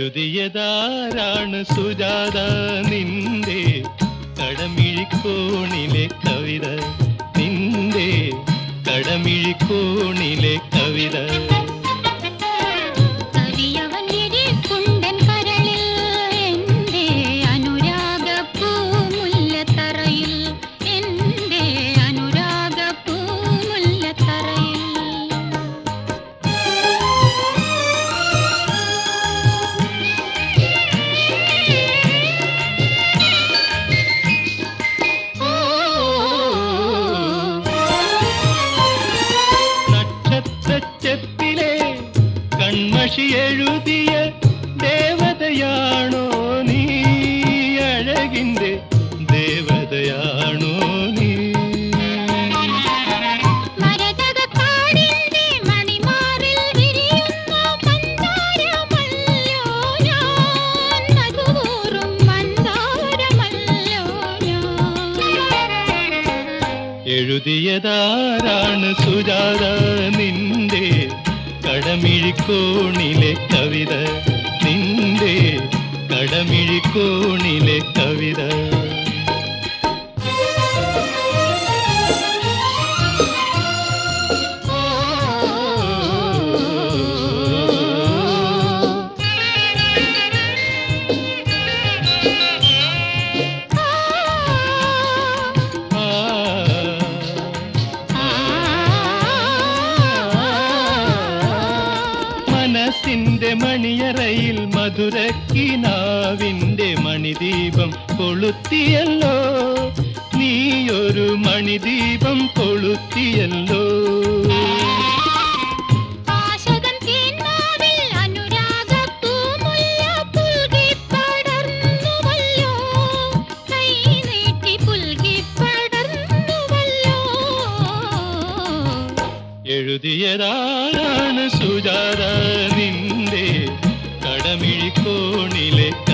എഴുതിയതാരാണ് സുജാത നിന്റെ കടമിഴിക്കോണിലെ കവിത നിന്റെ കടമിഴിക്കോണിലെ കവിത കവിയവൻ എരിക്കുണ്ടൻ കരളിൽ എൻ്റെ അനുരാഗപ്പൂ മുല്ലത്തറയിൽ എൻ്റെ അനുരാഗപ്പൂ മുല്ലത്തറയിൽ നക്ഷത്രച്ചെപ്പിലെ കൺമഷി എഴുതിയ ദേവതയാണോ നീ അഴകിന്റെ ദേവതയാണോ നീ മരതകക്കാടിന്റെ മണിമാറിൽ വിരിയുന്ന മന്ദാരമല്ലോ ഞാൻ മധുവൂറും മന്ദാരമല്ലോ ഞാൻ എഴുതിയതാരാണ് സുജാത നിന്റെ കടമിഴിക്കോണിലെ കവിത നിന്റെ കടമിഴിക്കോണിലെ കവിത മനസ്സിന്റെ മണിയറയിൽ മധുരക്കിനാവിന്റെ മണിദീപം കൊളുത്തിയല്ലോ നീയൊരു മണിദീപം കൊളുത്തിയല്ലോ ആശകൻ തേന്മാവിൽ അനുരാഗപ്പൂമുല്ല പുൽകി പടർന്നുവല്ലോ കൈ നീട്ടി പുൽകി പടർന്നുവല്ലോ എഴുതിയതാരാണ് സുജാത നിന്റെ കടമിഴിക്കോണിലെ